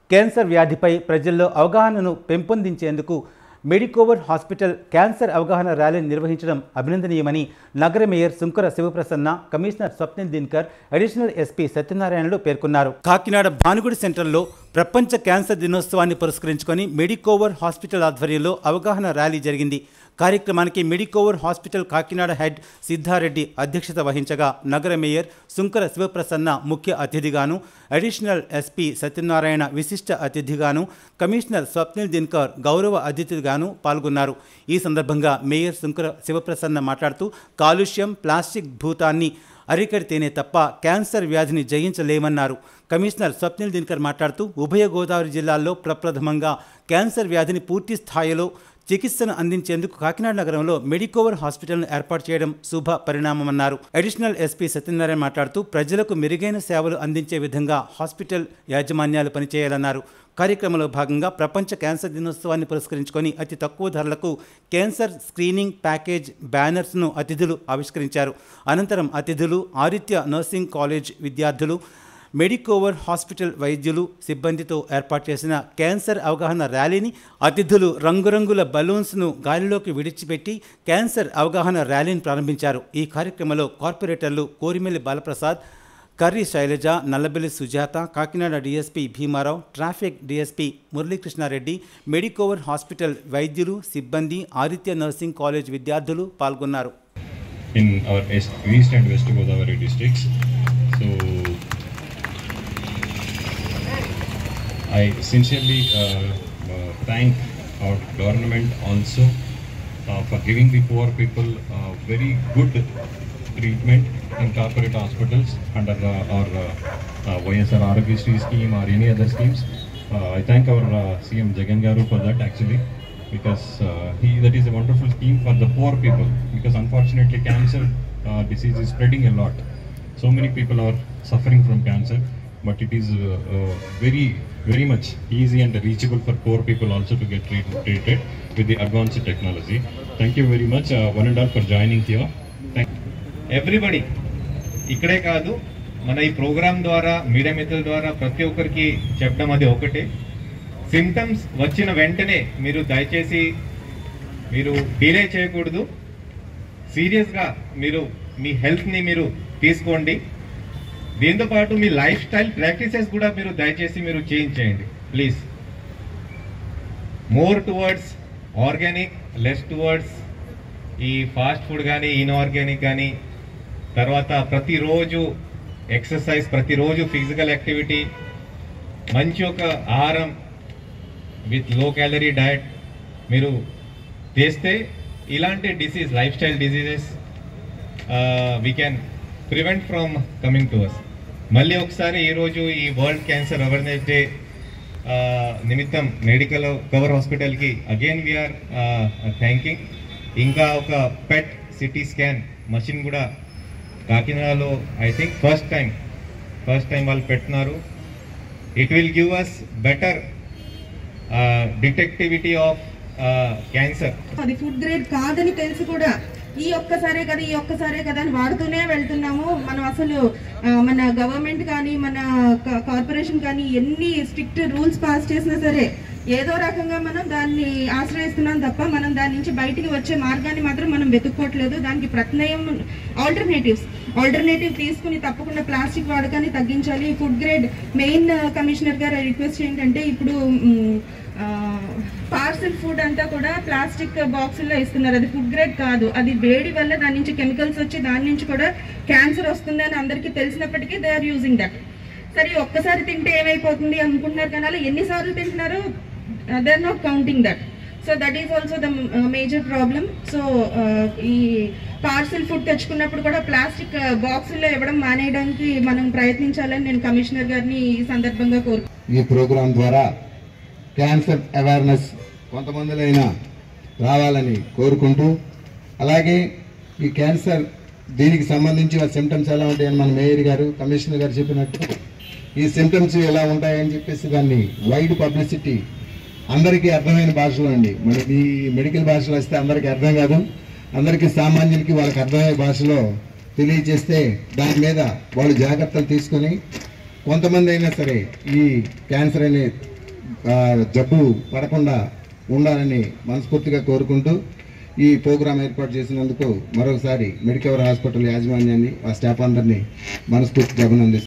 Cancer వ్యాధిపై ప్రజల్లో అవగాహనను పెంపొందించేందుకు మెడికోవర్ హాస్పిటల్ క్యాన్సర్ అవగాహన ర్యాలీని నిర్వహించడం అభినందనీయమని నగర mayor Sunkara Sivaprasanna commissioner Swapnil Dinkar additional SP సత్యనారాయణలు పేర్కొన్నారు కాకినాడ భానుగుడి సెంటర్లో ప్రపంచ క్యాన్సర్ దినోత్సవాన్ని పురస్కరించుకొని మెడికోవర్ హాస్పిటల్ ఆధ్వర్యంలో అవగాహన ర్యాలీ జరిగింది కార్యక్రమానికి Medicover hospital Kakinada head Siddhareddy అధ్యక్షత వహించగా నగర మేయర్ సుంకర శివప్రసన్న ముఖ్య అతిథిగాను అడిషనల్ ఎస్పీ సత్యనారాయణ విశిష్ట అతిథిగాను కమిషనర్ స్వప్నిల్ దిన్కర్ గౌరవ అతిథిగాను పాల్గొన్నారు ఈ సందర్భంగా మేయర్ సుంకర శివప్రసన్న మాట్లాడుతూ కాలుష్యం ప్లాస్టిక్ భూతాన్ని అరికడితేనే తప్ప క్యాన్సర్ వ్యాధిని జయించలేమన్నారు కమిషనర్ స్వప్నిల్ దినకర్ మాట్లాడుతూ ఉభయ గోదావరి జిల్లాల్లో ప్రప్రథమంగా క్యాన్సర్ వ్యాధిని పూర్తి స్థాయిలో చికిత్సను అందించేందుకు కాకినాడ నగరంలో మెడికోవర్ హాస్పిటల్ను ఏర్పాటు చేయడం శుభ పరిణామమన్నారు అడిషనల్ ఎస్పీ సత్యనారాయణ మాట్లాడుతూ ప్రజలకు మెరుగైన సేవలు అందించే విధంగా హాస్పిటల్ యాజమాన్యాలు పనిచేయాలన్నారు కార్యక్రమంలో భాగంగా ప్రపంచ క్యాన్సర్ దినోత్సవాన్ని పురస్కరించుకొని అతి తక్కువ ధరలకు క్యాన్సర్ స్క్రీనింగ్ ప్యాకేజ్ బ్యానర్స్ను అతిథులు ఆవిష్కరించారు అనంతరం అతిథులు ఆదిత్య నర్సింగ్ కాలేజ్ విద్యార్థులు మెడికోవర్ హాస్పిటల్ వైద్యులు సిబ్బందితో ఏర్పాటు చేసిన క్యాన్సర్ అవగాహన ర్యాలీని అతిథులు రంగురంగుల బలూన్స్ను గాలిలోకి విడిచిపెట్టి క్యాన్సర్ అవగాహన ర్యాలీని ప్రారంభించారు ఈ కార్యక్రమంలో కార్పొరేటర్లు Korimelli Balaprasad Karri Sailaja Nallabelli Sujatha Kakinada DSP Bhimarao traffic DSP Muralikrishnareddy Medicover hospital వైద్యులు సిబ్బంది ఆదిత్య నర్సింగ్ కాలేజ్ విద్యార్థులు పాల్గొన్నారు in our East, East and West Godavari districts. So I sincerely uh, uh, thank our government also uh, for giving the poor people uh, very good treatment in corporate hospitals under uh, our uh, uh, YSR Arogistry scheme or any other schemes. Uh, I thank our uh, CM Jagan Garu for that actually because uh, he that is a wonderful scheme for the poor people because unfortunately cancer uh, disease is spreading a lot so many people are suffering from cancer but it is uh, uh, very very much easy and reachable for poor people also to get treat- treated with the advanced technology thank you very much uh, one and all for joining here thank everybody ఇక్కడే కాదు మన ఈ programme ద్వారా media మిత్రుల ద్వారా ప్రతి ఒక్కరికి చెప్పడం అది ఒకటే సిమ్టమ్స్ వచ్చిన వెంటనే మీరు దయచేసి మీరు డిలే చేయకూడదు సీరియస్గా మీరు మీ హెల్త్ని మీరు తీసుకోండి దీంతో పాటు మీ లైఫ్ స్టైల్ ప్రాక్టీసెస్ కూడా మీరు దయచేసి మీరు చేంజ్ చేయండి please more towards organic less towards ఈ ఫాస్ట్ ఫుడ్ కానీ ఇన్ఆర్గానిక్ కానీ తర్వాత ప్రతిరోజు ఎక్సర్సైజ్ ప్రతిరోజు ఫిజికల్ యాక్టివిటీ మంచి ఒక ఆహారం విత్ లో క్యాలరీ డయట్ మీరు చేస్తే ఇలాంటి డిసీజ్ లైఫ్ స్టైల్ diseases we can prevent from coming to us మళ్ళీ ఒకసారి ఈరోజు ఈ వరల్డ్ క్యాన్సర్ అవేర్నెస్ డే నిమిత్తం మెడికల్ కవర్ హాస్పిటల్కి అగైన్ వీఆర్ థ్యాంకింగ్ ఇంకా ఒక పెట్ సిటీ స్కాన్ మషిన్ కూడా కాకినాడలో I think first time first time వాళ్ళు పెట్టినారు it will give us better detectivity of cancer అది ఫుడ్ గ్రేడ్ కాదని తెలిసి కూడా ఈ ఒక్కసారే కదా ఈ ఒక్కసారే కదా అని వాడుతూనే వెళ్తున్నాము మనం అసలు ఆ, మన గవర్నమెంట్ కానీ మన క- కార్పొరేషన్ కానీ ఎన్ని స్ట్రిక్ట్ రూల్స్ పాస్ చేసినా సరే ఏదో రకంగా మనం దాన్ని ఆశ్రయిస్తున్నాం తప్ప మనం దాని నుంచి బయటికి వచ్చే మార్గాన్ని మాత్రం మనం వెతుక్కోవట్లేదు దానికి ప్రత్యయం ఆల్టర్నేటివ్స్ ఆల్టర్నేటివ్ తీసుకుని తప్పకుండా ప్లాస్టిక్ వాడకాన్ని తగ్గించాలి ఫుడ్ గ్రేడ్ మెయిన్ కమిషనర్ గారు రిక్వెస్ట్ ఏంటంటే ఇప్పుడు మ్, పార్సల్ ఫుడ్ అంతా కూడా ప్లాస్టిక్ బాక్సుల్లో ఇస్తున్నారు అది ఫుడ్ గ్రేడ్ కాదు అది వేడి వల్ల దాని నుంచి కెమికల్స్ వచ్చి దాని నుంచి కూడా క్యాన్సర్ వస్తుంది అని అందరికీ తెలిసినప్పటికీ దే ఆర్ యూజింగ్ దట్ సరే ఒక్కసారి తింటే ఏమైపోతుంది అనుకుంటున్నారు కానీ అలా ఎన్నిసార్లు తింటున్నారు they are not counting that so that is also the major problem so ఈ పార్సల్ ఫుడ్ తెచ్చుకున్నప్పుడు కూడా ప్లాస్టిక్ బాక్సుల్లో ఇవ్వడం మానేయడానికి మనం ప్రయత్నించాలని నేను కమిషనర్ గారిని ఈ సందర్భంగా కోరు ఈ ప్రోగ్రాం ద్వారా క్యాన్సర్ అవేర్నెస్ కొంతమందిలైనా రావాలని కోరుకుంటూ అలాగే ఈ క్యాన్సర్ దీనికి సంబంధించి సిమ్టమ్స్ ఎలా ఉంటాయని మన మేయర్ గారు కమిషనర్ గారు చెప్పినట్టు ఈ సిమ్టమ్స్ ఎలా ఉంటాయని చెప్పేసి దాన్ని వైడ్ పబ్లిసిటీ అందరికీ అర్థమైన భాషలో అండి మన ఈ మెడికల్ భాషలో వస్తే అందరికీ అర్థం కాదు అందరికీ సామాన్యులకి వాళ్ళకి అర్థమయ్యే భాషలో తెలియజేస్తే దాని మీద వాళ్ళు జాగ్రత్తలు తీసుకొని కొంతమంది అయినా సరే ఈ క్యాన్సర్ అనే ఆ, జబ్బు పడకుండా ఉండాలని మనస్ఫూర్తిగా కోరుకుంటూ ఈ ప్రోగ్రాం ఏర్పాటు చేసినందుకు మరొకసారి మెడికవర్ హాస్పిటల్ యాజమాన్యాన్ని ఆ స్టాఫ్ అందరినీ మనస్ఫూర్తిగా అభినందిస్తున్నాను